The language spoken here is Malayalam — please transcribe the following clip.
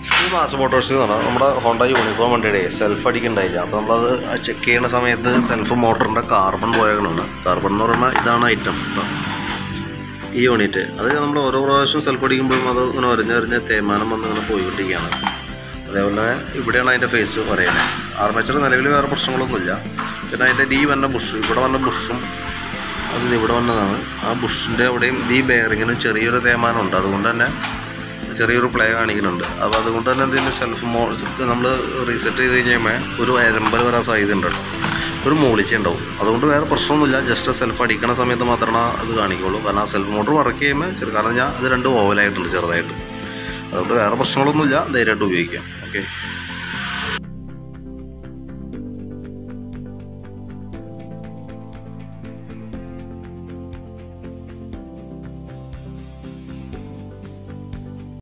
ഈ മാസ് മോട്ടോഴ്സ് എന്ന് പറഞ്ഞാൽ നമ്മുടെ ഹോണ്ട യൂണിക്കോൺ വണ്ടിയുടെ സെൽഫ് അടിക്കുന്നുണ്ടായില്ല അപ്പോൾ നമ്മളത് ചെക്ക് ചെയ്യുന്ന സമയത്ത് സെൽഫ് മോട്ടറിൻ്റെ കാർബൺ പോയേക്കണാണ് കാർബൺ എന്ന് പറയുമ്പോൾ ഇതാണ് ഐറ്റം കേട്ടോ ഈ യൂണിറ്റ് അത് നമ്മൾ ഓരോ പ്രാവശ്യം സെൽഫ് അടിക്കുമ്പോഴും അത് ഇങ്ങനെ ഒരഞ്ഞൊരഞ്ഞ് തേയ്മാനം വന്ന് ഇങ്ങനെ പോയിക്കൊണ്ടിരിക്കുകയാണ് അതേപോലെ തന്നെ ഇവിടെയാണ് അതിൻ്റെ ഫേസ് പറയുന്നത് ആർമേച്ചർ നിലവിൽ വേറെ പ്രശ്നങ്ങളൊന്നുമില്ല പിന്നെ അതിൻ്റെ ഈ വന്ന ബുഷ് ഇവിടെ വന്ന ബുഷും അത് ഇവിടെ വന്നതാണ് ആ ബുഷിൻ്റെ അവിടെയും ഈ ബെയറിങ്ങിനും ചെറിയൊരു തേയ്മാനമുണ്ട് അതുകൊണ്ട് തന്നെ ചെറിയൊരു പ്ലേ കാണിക്കുന്നുണ്ട് അപ്പോൾ അതുകൊണ്ട് തന്നെ ഇതിൻ്റെ സെൽഫ് മോ നമ്മൾ റീസെറ്റ് ചെയ്ത് കഴിഞ്ഞാൽ ഒരു എരമ്പൽ വരാൻ സാധ്യത ഉണ്ട് കേട്ടോ ഒരു മൂളിച്ച ഉണ്ടാവും അതുകൊണ്ട് വേറെ പ്രശ്നമൊന്നുമില്ല ജസ്റ്റ് സെൽഫ് അടിക്കണ സമയത്ത് മാത്രമേ അത് കാണിക്കുള്ളൂ കാരണം ആ സെൽഫ് മോട്ടർ വർക്ക് ചെയ്യുമ്പോൾ ചെറു കാരണം ഞാൻ അത് രണ്ട് ഓവലായിട്ടുണ്ട് ചെറുതായിട്ട് അതുകൊണ്ട് വേറെ പ്രശ്നങ്ങളൊന്നുമില്ല ധൈര്യമായിട്ട് ഉപയോഗിക്കാം ഓക്കെ